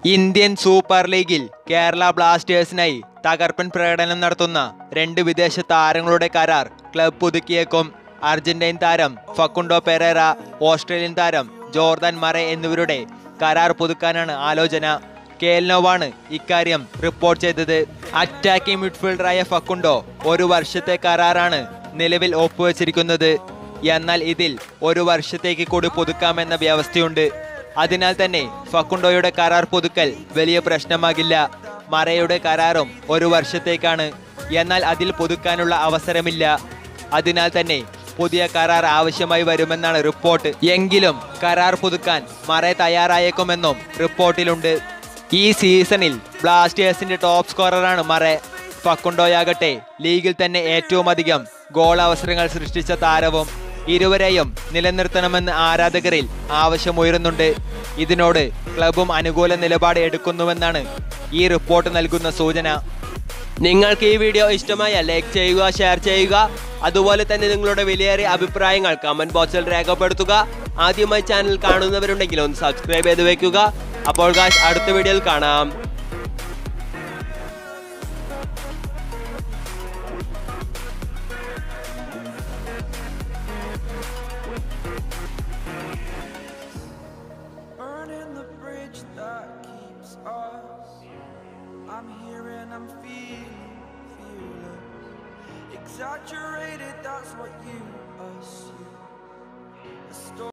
Indian super ലീഗിൽ കേരള ബ്ലാസ്റ്റേഴ്സിനായി തകർപ്പൻ പ്രകടനം നടത്തുന്ന രണ്ട് വിദേശ താരങ്ങളുടെ കരാർ ക്ലബ് പുതുക്കിയേക്കും അർജന്റീൻ താരം ഫക്കുണ്ടോ പെരേറ ഓസ്ട്രേലിയൻ താരം ജോർദാൻ മറെ എന്നിവരുടെ കരാർ പുതുക്കാനാണ് ആലോചന കേൽനോവാണ് ഇക്കാര്യം റിപ്പോർട്ട് ചെയ്തത് അറ്റാക്കിംഗ് മിഡ്ഫീൽഡറായ ഫക്കുണ്ടോ ഒരു വർഷത്തെ കരാറാണ് നിലവിൽ ഒപ്പുവെച്ചിരിക്കുന്നത് എന്നാൽ ഇതിൽ ഒരു വർഷത്തേക്ക് കൂടി പുതുക്കാമെന്ന വ്യവസ്ഥയുണ്ട് അതിനാൽ തന്നെ ഫക്കുണ്ടോയുടെ കരാർ പുതുക്കൽ വലിയ പ്രശ്നമാകില്ല മറയുടെ കരാറും ഒരു വർഷത്തേക്കാണ് എന്നാൽ അതിൽ പുതുക്കാനുള്ള അവസരമില്ല അതിനാൽ തന്നെ പുതിയ കരാർ ആവശ്യമായി വരുമെന്നാണ് റിപ്പോർട്ട് എങ്കിലും കരാർ പുതുക്കാൻ മറ തയ്യാറായേക്കുമെന്നും റിപ്പോർട്ടിലുണ്ട് ഈ സീസണിൽ ബ്ലാസ്റ്റേഴ്സിന്റെ ടോപ്പ് സ്കോററാണ് മറെ ഫക്കുണ്ടോയാകട്ടെ ലീഗിൽ തന്നെ ഏറ്റവും അധികം ഗോൾ അവസരങ്ങൾ സൃഷ്ടിച്ച താരവും ഇരുവരെയും നിലനിർത്തണമെന്ന് ആരാധകരിൽ ആവശ്യമുയരുന്നുണ്ട് ഇതിനോട് ക്ലബും അനുകൂല നിലപാട് എടുക്കുന്നുവെന്നാണ് ഈ റിപ്പോർട്ട് നൽകുന്ന സൂചന നിങ്ങൾക്ക് ഈ വീഡിയോ ഇഷ്ടമായ ലൈക്ക് ചെയ്യുക ഷെയർ ചെയ്യുക അതുപോലെ തന്നെ നിങ്ങളുടെ വിലയേറിയ അഭിപ്രായങ്ങൾ കമന്റ് ബോക്സിൽ രേഖപ്പെടുത്തുക ആദ്യമായി ചാനൽ കാണുന്നവരുണ്ടെങ്കിൽ ഒന്ന് സബ്സ്ക്രൈബ് ചെയ്ത് വെക്കുക അപ്പോൾ ഗായ്സ് അടുത്ത വീഡിയോയിൽ കാണാം burning the bridge that keeps us. I'm here and I'm feeling fearless. Exaggerated, that's what you